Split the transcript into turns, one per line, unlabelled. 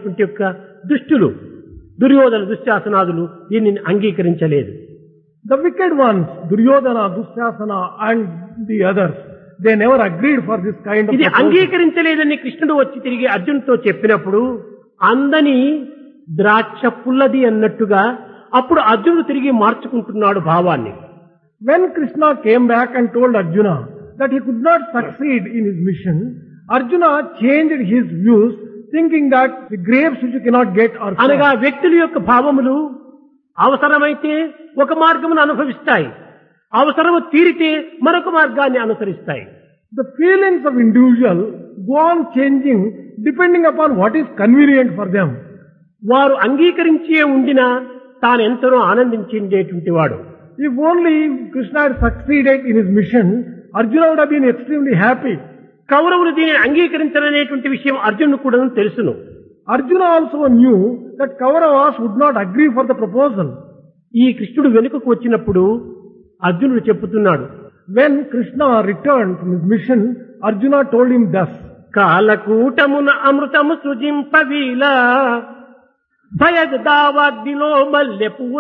అనేటువంటి యొక్క దుష్టులు దుర్యోధన దుశ్శాసనాదులు దీనిని అంగీకరించలేదు
The wicked ones, Duryodhana, Dusyasana and the others, they never agreed for this kind of
ఇది
proposal.
అంగీకరించలేదని కృష్ణుడు వచ్చి తిరిగి అర్జునుతో చెప్పినప్పుడు అందని ద్రాక్ష పుల్లది అన్నట్టుగా అప్పుడు అర్జునుడు తిరిగి మార్చుకుంటున్నాడు భావాన్ని
When Krishna came back and told Arjuna that he could not succeed in his mission, Arjuna changed his views thinking that the grapes which you cannot get are
అనగా
sour.
వ్యక్తుల యొక్క భావములు అవసరమైతే ఒక మార్గమును అనుభవిస్తాయి అవసరము తీరితే మరొక మార్గాన్ని అనుసరిస్తాయి
The feelings of individual go on changing depending upon what is convenient for them.
వారు అంగీకరించే ఉండినా తాను ఎంతనో ఆనందించేటువంటి వాడు
If only Krishna had succeeded in his mission, Arjuna would have been extremely happy.
కౌరవులు దీనిని అంగీకరించరనేటువంటి విషయం అర్జునుడు కూడా తెలుసును
Arjuna also knew that Kauravas would not agree for the proposal.
ఈ కృష్ణుడు వెనుకకు వచ్చినప్పుడు అర్జునుడు చెప్పుతున్నాడు
When Krishna returned from his mission, Arjuna told him thus,
కాలకూటమున అమృతము సృజింపవీల భయదావాగ్నిలో మల్లె పువ్వు